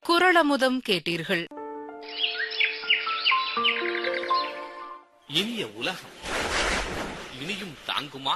குரளமுதம் கேட்டீர்கள் இனிய உலகம் இனியும் தாங்குமா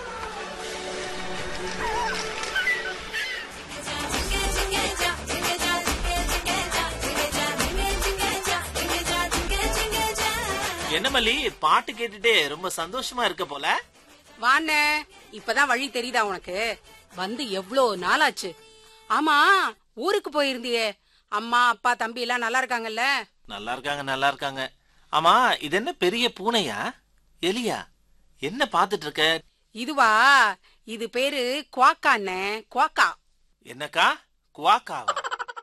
என்ன மல்லி பாட்டு கேட்டுட்டே ரொம்ப சந்தோஷமா இருக்க போல வாண்ணே இப்பதான் வழி தெரியுதா உனக்கு வந்து எவ்ளோ நாளாச்சு ஆமா ஊருக்கு போயிருந்தியே அம்மா அப்பா தம்பி எல்லாம் நல்லா இருக்காங்கல்ல நல்லா இருக்காங்க நல்லா இருக்காங்க ஆமா இது என்ன பெரிய பூனையா எலியா என்ன பாத்துட்டு இருக்க இதுவா இது பேரு குவாக்காண்ணே குவாக்கா என்னக்கா குவாக்காவா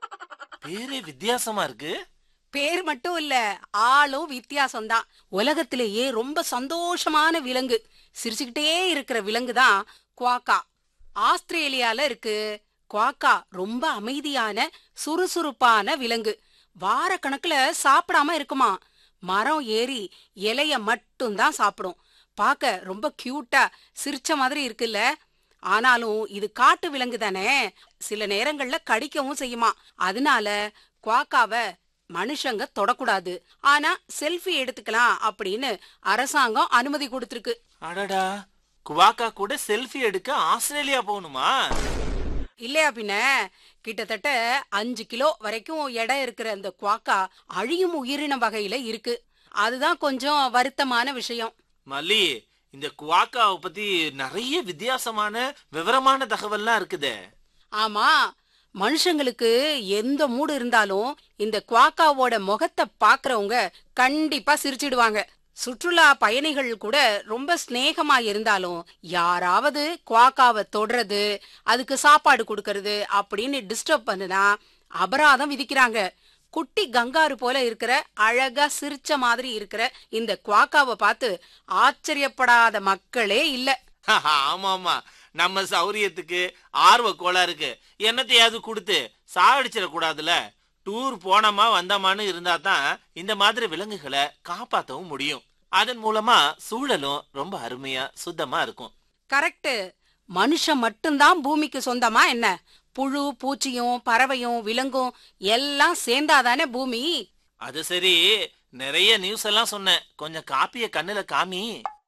பேரே வித்தியாசமா இருக்கு பேர் மட்டும் இல்ல ஆளும் வித்தியாசம்தான் உலகத்திலேயே ரொம்ப சந்தோஷமான விலங்கு சிரிச்சுக்கிட்டே இருக்கிற விலங்கு தான் குவாக்கா ஆஸ்திரேலியால இருக்கு குவாக்கா ரொம்ப அமைதியான சுறுசுறுப்பான விலங்கு வார கணக்குல சாப்பிடாம இருக்குமா மரம் ஏறி இலைய மட்டும்தான் சாப்பிடும் பார்க்க ரொம்ப கியூட்டா சிரிச்ச மாதிரி இருக்குல்ல ஆனாலும் இது காட்டு விலங்கு தானே சில நேரங்கள்ல கடிக்கவும் செய்யுமா அதனால குவாக்காவை மனுஷங்க தொடக்கூடாது ஆனா செல்ஃபி எடுத்துக்கலாம் அப்படின்னு அரசாங்கம் அனுமதி கொடுத்திருக்கு அடடா குவாக்கா கூட செல்ஃபி எடுக்க ஆஸ்திரேலியா போகணுமா இல்லையா பின்ன கிட்டத்தட்ட அஞ்சு கிலோ வரைக்கும் எடை இருக்கிற அந்த குவாக்கா அழியும் உயிரின வகையில இருக்கு அதுதான் கொஞ்சம் வருத்தமான விஷயம் மல்லி இந்த குவாக்காவை பத்தி நிறைய வித்தியாசமான விவரமான தகவல்லாம் இருக்குதே ஆமா மனுஷங்களுக்கு எந்த மூடு இருந்தாலும் இந்த குவாக்காவோட முகத்தை பாக்குறவங்க கண்டிப்பா சிரிச்சிடுவாங்க சுற்றுலா பயணிகள் கூட ரொம்ப சிநேகமா இருந்தாலும் யாராவது குவாக்காவை தொடுறது அதுக்கு சாப்பாடு கொடுக்கறது அப்படின்னு டிஸ்டர்ப் பண்ணுனா அபராதம் விதிக்கிறாங்க குட்டி கங்காரு போல இருக்கிற அழகா சிரிச்ச மாதிரி இருக்கிற இந்த குவாக்காவை பார்த்து ஆச்சரியப்படாத மக்களே இல்ல ஆமா ஆமா நம்ம சௌரியத்துக்கு ஆர்வ கோளாறுக்கு என்னத்தையாவது கொடுத்து சாகடிச்சிட கூடாதுல டூர் போனோமா வந்தோமான்னு இருந்தா தான் இந்த மாதிரி விலங்குகளை காப்பாத்தவும் முடியும் அதன் மூலமா சூழலும் ரொம்ப அருமையா சுத்தமா இருக்கும் கரெக்ட் மனுஷன் மட்டும்தான் பூமிக்கு சொந்தமா என்ன புழு பூச்சியும் பறவையும் விலங்கும் எல்லாம் சேர்ந்தாதானே பூமி அது சரி நிறைய நியூஸ் எல்லாம் சொன்னேன் கொஞ்சம் காப்பிய கண்ணுல காமி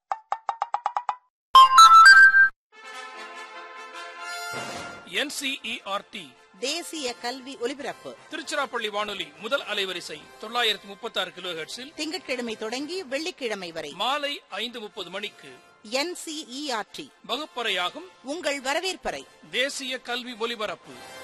என்சிஇஆர்டி தேசிய கல்வி ஒலிபரப்பு திருச்சிராப்பள்ளி வானொலி முதல் அலைவரிசை தொள்ளாயிரத்தி முப்பத்தி ஆறு கிலோ திங்கட்கிழமை தொடங்கி வெள்ளிக்கிழமை வரை மாலை ஐந்து முப்பது மணிக்கு என்சிஇஆர்டி வகுப்பறையாகும் உங்கள் வரவேற்பறை தேசிய கல்வி ஒலிபரப்பு